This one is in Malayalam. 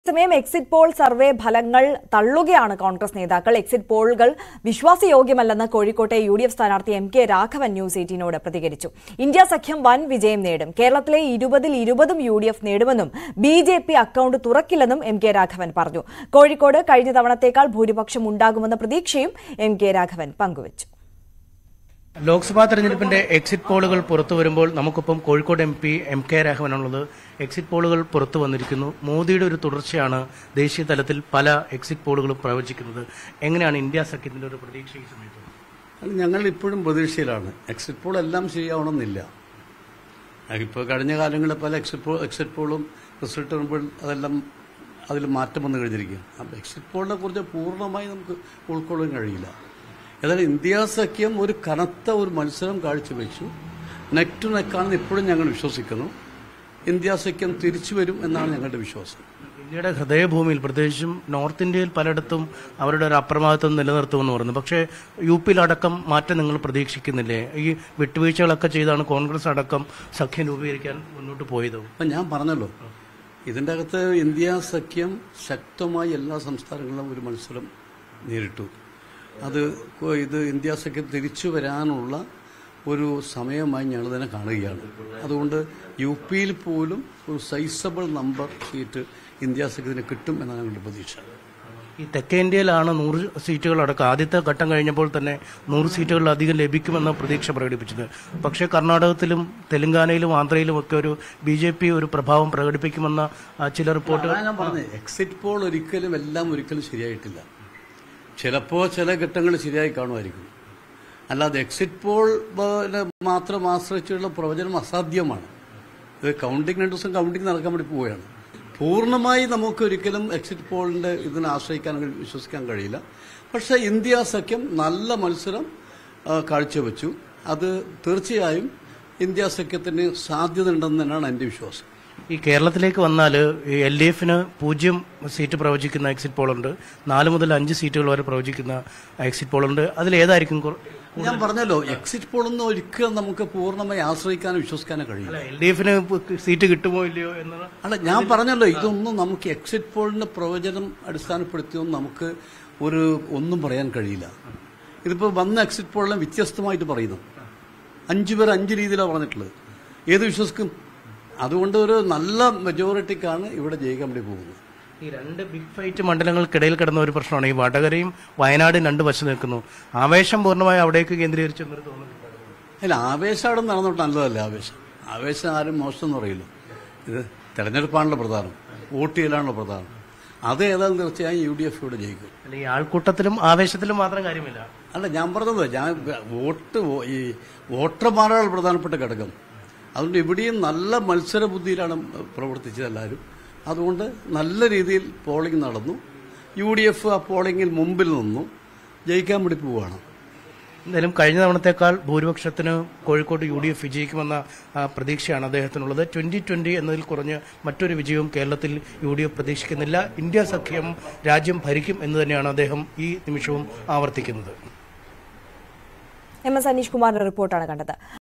സമയം എക്സിറ്റ് പോൾ സർവേ ഫലങ്ങൾ തള്ളുകയാണ് കോൺഗ്രസ് നേതാക്കൾ എക്സിറ്റ് പോളുകൾ വിശ്വാസയോഗ്യമല്ലെന്ന് കോഴിക്കോട്ടെ യു ഡി എഫ് സ്ഥാനാർത്ഥി എം കെ രാഘവൻ ന്യൂസ് എയ്റ്റീനോട് പ്രതികരിച്ചു ഇന്ത്യ സഖ്യം വൻ വിജയം നേടും കേരളത്തിലെ ഇരുപതിൽ ഇരുപതും യു ഡി എഫ് നേടുമെന്നും ബി ജെ പി അക്കൌണ്ട് തുറക്കില്ലെന്നും എം കെ രാഘവൻ പറഞ്ഞു കോഴിക്കോട് കഴിഞ്ഞ തവണത്തേക്കാൾ ഭൂരിപക്ഷം ഉണ്ടാകുമെന്ന പ്രതീക്ഷയും എം കെ രാഘവൻ പങ്കുവച്ചു ലോക്സഭാ തെരഞ്ഞെടുപ്പിന്റെ എക്സിറ്റ് പോളുകൾ പുറത്തു വരുമ്പോൾ നമുക്കൊപ്പം Kozhikode M P M K രാഘവനുള്ളത് എക്സിറ്റ് പോളുകൾ പുറത്തു വന്നിരിക്കുന്നു മോദിയുടെ ഒരു തുടർച്ചയാണ് ദേശീയ തലത്തിൽ പല എക്സിറ്റ് പോളുകളും പ്രവചിക്കുന്നത് എങ്ങനെയാണ് ഇന്ത്യ സഖ്യത്തിന്റെ ഒരു പ്രതീക്ഷ ഈ സമയത്ത് അത് ഞങ്ങൾ ഇപ്പോഴും പ്രതീക്ഷയിലാണ് എക്സിറ്റ് പോൾ എല്ലാം ശരിയാവണമെന്നില്ല ഇപ്പോൾ കഴിഞ്ഞ കാലങ്ങളിൽ പല എക്സിറ്റ് പോൾ എക്സിറ്റ് പോളും റിസൾട്ട് വരുമ്പോൾ അതെല്ലാം അതിൽ മാറ്റം വന്നു കഴിഞ്ഞിരിക്കും അപ്പോൾ എക്സിറ്റ് പോളിനെ കുറിച്ച് പൂർണ്ണമായി നമുക്ക് ഉൾക്കൊള്ളാൻ കഴിയില്ല ഏതായാലും ഇന്ത്യ സഖ്യം ഒരു കനത്ത ഒരു മത്സരം കാഴ്ചവെച്ചു നെക്ക് ടു നെക്കാണെന്ന് ഇപ്പോഴും ഞങ്ങൾ വിശ്വസിക്കുന്നു ഇന്ത്യ സഖ്യം തിരിച്ചു വരും എന്നാണ് ഞങ്ങളുടെ വിശ്വാസം ഇന്ത്യയുടെ ഹൃദയഭൂമിയിൽ പ്രത്യേകിച്ചും നോർത്ത് ഇന്ത്യയിൽ പലയിടത്തും അവരുടെ ഒരു അപ്രമാദിത്വം നിലനിർത്തുമെന്ന് പറയുന്നു പക്ഷേ യു പിയിലടക്കം മാറ്റം നിങ്ങൾ പ്രതീക്ഷിക്കുന്നില്ലേ ഈ വിട്ടുവീഴ്ചകളൊക്കെ ചെയ്താണ് കോൺഗ്രസ് അടക്കം സഖ്യം രൂപീകരിക്കാൻ മുന്നോട്ട് പോയത് അപ്പം ഞാൻ പറഞ്ഞല്ലോ ഇതിൻ്റെ അകത്ത് ഇന്ത്യ സഖ്യം ശക്തമായി എല്ലാ സംസ്ഥാനങ്ങളിലും ഒരു മത്സരം നേരിട്ടു അത് കൊ- ഇത് ഇന്ത്യ സഖ്യം തിരിച്ചു വരാനുള്ള ഒരു സമയമായി ഞങ്ങൾ തന്നെ കാണുകയാണ് അതുകൊണ്ട് യു പിയിൽ പോലും ഒരു സൈസബിൾ നമ്പർ സീറ്റ് ഇന്ത്യ സഖ്യത്തിന് കിട്ടും എന്നാണ് ഞങ്ങളുടെ പ്രതീക്ഷ ഈ തെക്കേ ഇന്ത്യയിലാണ് നൂറ് സീറ്റുകളടക്കം ആദ്യത്തെ ഘട്ടം കഴിഞ്ഞപ്പോൾ തന്നെ നൂറ് സീറ്റുകളിലധികം ലഭിക്കുമെന്ന പ്രതീക്ഷ പ്രകടിപ്പിച്ചത് പക്ഷേ കർണാടകത്തിലും തെലങ്കാനയിലും ആന്ധ്രയിലും ഒക്കെ ഒരു ബി ജെ പി ഒരു പ്രഭാവം പ്രകടിപ്പിക്കുമെന്ന ആ, ചില റിപ്പോർട്ടുകൾ അതാണ് ഞാൻ പറഞ്ഞത് എക്സിറ്റ് പോൾ ഒരിക്കലും എല്ലാം ഒരിക്കലും ശരിയായിട്ടില്ല ചിലപ്പോൾ ചില ഘട്ടങ്ങൾ ശരിയായി കാണുമായിരിക്കും അല്ലാതെ എക്സിറ്റ് പോൾ നെ മാത്രം ആശ്രയിച്ചുള്ള പ്രവചനം അസാധ്യമാണ് ഇത് കൗണ്ടിങ് രണ്ട് ദിവസം കൗണ്ടിങ് നടക്കാൻ വേണ്ടി പോവുകയാണ് പൂർണ്ണമായി നമുക്ക് ഒരിക്കലും എക്സിറ്റ് പോളിന്റെ ഇതിനെ ആശ്രയിക്കാൻ കഴി- വിശ്വസിക്കാൻ കഴിയില്ല പക്ഷേ ഇന്ത്യ സഖ്യം നല്ല മത്സരം ആ, കാഴ്ചവെച്ചു അത് തീർച്ചയായും ഇന്ത്യ സഖ്യത്തിന് സാധ്യത ഉണ്ടെന്ന് തന്നെയാണ് എൻ്റെ വിശ്വാസം ഈ കേരളത്തിലേക്ക് വന്നാൽ എൽ ഡി എഫിന് പൂജ്യം സീറ്റ് പ്രവചിക്കുന്ന എക്സിറ്റ് പോളുണ്ട് നാല് മുതൽ അഞ്ച് സീറ്റുകൾ വരെ പ്രവചിക്കുന്ന എക്സിറ്റ് പോളുണ്ട് അതിൽ ഏതായിരിക്കും കുറ- ഞാൻ പറഞ്ഞല്ലോ എക്സിറ്റ് പോളൊന്നും ഒരിക്കലും നമുക്ക് പൂർണ്ണമായി ആശ്രയിക്കാനോ വിശ്വസിക്കാനോ കഴിയില്ല എൽ ഡി എഫിന് സീറ്റ് കിട്ടുമോ ഇല്ലയോ എന്നത് അല്ല ഞാൻ പറഞ്ഞല്ലോ ഇതൊന്നും നമുക്ക് എക്സിറ്റ് പോളിന്റെ പ്രവചനം അടിസ്ഥാനപ്പെടുത്തിയൊന്നും നമുക്ക് ഒരു ഒന്നും പറയാൻ കഴിയില്ല ഇതിപ്പോൾ വന്ന എക്സിറ്റ് പോളിനെ വ്യത്യസ്തമായിട്ട് പറയുന്നു അഞ്ചു പേർ അഞ്ച് രീതിയിലാണ് പറഞ്ഞിട്ടുള്ളത് ഏത് വിശ്വസിക്കും അതുകൊണ്ട് ഒരു നല്ല മെജോറിറ്റിക്കാണ് ഇവിടെ ജയിക്കാൻ വേണ്ടി പോകുന്നത് ഈ രണ്ട് ബിഗ് ഫൈറ്റ് മണ്ഡലങ്ങൾക്കിടയിൽ കിടന്ന ഒരു പ്രശ്നമാണ് ഈ വടകരയും വയനാടും രണ്ട് വശം നിൽക്കുന്നു ആവേശം പൂർണ്ണമായി അവിടേക്ക് കേന്ദ്രീകരിച്ചു എന്നൊരു തോന്നുന്നു അല്ല ആവേശം അവിടെ നടന്നിട്ട് നല്ലതല്ല ആവേശം ആവേശം ആരും മോശം എന്ന് പറയില്ല ഇത് തെരഞ്ഞെടുപ്പാണല്ലോ പ്രധാനം വോട്ട് ചെയ്യലാണല്ലോ പ്രധാനം അത് ഏതായാലും തീർച്ചയായും യു ഡി എഫ് ഇവിടെ ജയിക്കും അല്ല ഈ ആൾക്കൂട്ടത്തിലും ആവേശത്തിലും മാത്രം കാര്യമില്ല അല്ല ഞാൻ പറഞ്ഞത് ഞാൻ വോട്ട് വോ- ഈ വോട്ടർമാരാണ് പ്രധാനപ്പെട്ട ഘടകം അതുകൊണ്ട് ഇവിടെയും നല്ല മത്സര ബുദ്ധിയിലാണ് പ്രവർത്തിച്ചത് എല്ലാവരും അതുകൊണ്ട് നല്ല രീതിയിൽ പോളിംഗ് നടന്നു യു ഡി എഫ് ആ പോളിംഗിൽ മുമ്പിൽ നിന്നു ജയിക്കാൻ വേണ്ടി പോവുകയാണ് എന്തായാലും കഴിഞ്ഞ തവണത്തേക്കാൾ ഭൂരിപക്ഷത്തിന് കോഴിക്കോട് യു ഡി എഫ് വിജയിക്കുമെന്ന ആ, പ്രതീക്ഷയാണ് അദ്ദേഹത്തിനുള്ളത് ട്വന്റി ട്വന്റി എന്നതിൽ കുറഞ്ഞ് മറ്റൊരു വിജയവും കേരളത്തിൽ യു ഡി എഫ് പ്രതീക്ഷിക്കുന്നില്ല ഇന്ത്യ സഖ്യം രാജ്യം ഭരിക്കും എന്ന് തന്നെയാണ് അദ്ദേഹം ഈ നിമിഷവും ആവർത്തിക്കുന്നത് എം എസ് അനീഷ് കുമാറിന്റെ റിപ്പോർട്ടാണ് കണ്ടത്